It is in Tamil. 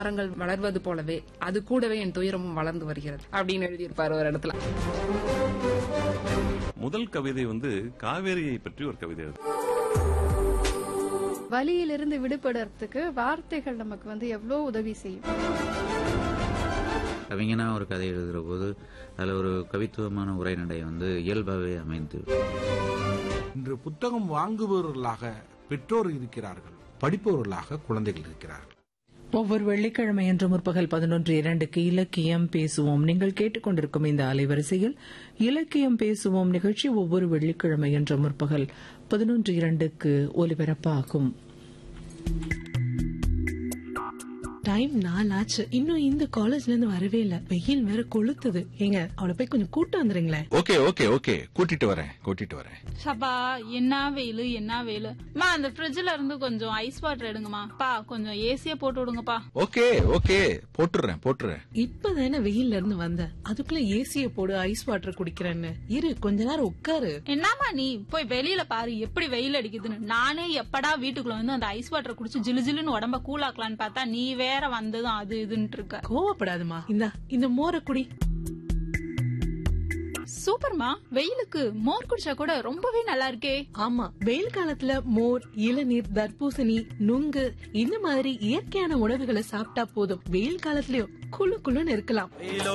மரங்கள் வளர்வது போலவே அது கூடவே என் துயரமும் வளர்ந்து வருகிறது அப்படின்னு எழுதியிருப்பாரு ஒரு இடத்துல முதல் கவிதை வந்து காவேரியை பற்றி ஒரு கவிதை எழுது வலியிலிருந்து விடுபடுறதுக்கு வார்த்தைகள் நமக்கு வந்து எவ்வளோ உதவி செய்யும் கவிஞனா ஒரு கதை எழுதுகிற போது அதில் ஒரு கவித்துவமான உரைநடை வந்து இயல்பாகவே அமைந்து இன்று புத்தகம் வாங்குபவர்களாக பெற்றோர் இருக்கிறார்கள் படிப்பவர்களாக குழந்தைகள் இருக்கிறார்கள் ஒவ்வொரு வெள்ளிக்கிழமை என்று முற்பகல் பதினொன்று இரண்டுக்கு இலக்கியம் பேசுவோம் நீங்கள் கேட்டுக்கொண்டிருக்கும் இந்த அலைவரிசையில் இலக்கியம் பேசுவோம் நிகழ்ச்சி ஒவ்வொரு வெள்ளிக்கிழமை என்ற முற்பகல் பதினொன்று இரண்டுக்கு ஒலிபரப்பாகும் டைம் நாளாச்சு இன்னும் இந்த காலேஜ்ல இருந்து வரவே இல்ல வெயில் வேற கொளுத்துது ஏங்க அவளை போய் கொஞ்சம் கூட்டு வந்துருங்களேன் ஓகே ஓகே ஓகே கூட்டிட்டு வரேன் கூட்டிட்டு வரேன் சபா என்ன வெயிலு என்ன வெயிலு மா அந்த ஃப்ரிட்ஜ்ல இருந்து கொஞ்சம் ஐஸ் வாட்டர் எடுங்கம்மா பா கொஞ்சம் ஏசிய போட்டு விடுங்கப்பா ஓகே ஓகே போட்டுறேன் போட்டுறேன் இப்பதானே வெயில்ல இருந்து வந்த அதுக்குள்ள ஏசிய போடு ஐஸ் வாட்டர் குடிக்கிறேன்னு இரு கொஞ்ச நேரம் உட்காரு என்னம்மா நீ போய் வெளியில பாரு எப்படி வெயில் அடிக்குதுன்னு நானே எப்படா வீட்டுக்குள்ள வந்து அந்த ஐஸ் வாட்டர் குடிச்சு ஜிலு ஜிலுன்னு உடம்ப கூலாக்கலான்னு பார்த்தா நீ வேற வந்ததும் அது இதுன்ட்டு இருக்க கோவப்படாதமா இந்தா இந்த மோரை குடி சூப்பர்மா வெயிலுக்கு மோர் குடிச்சா கூட ரொம்பவே நல்லா இருக்கே ஆமா வெயில் காலத்துல மோர் இளநீர் தர்பூசணி நுங்கு இந்த மாதிரி இயற்கையான உணவுகளை சாப்பிட்டா போதும் வெயில் காலத்துலயும் குளு குளுன்னு இருக்கலாம்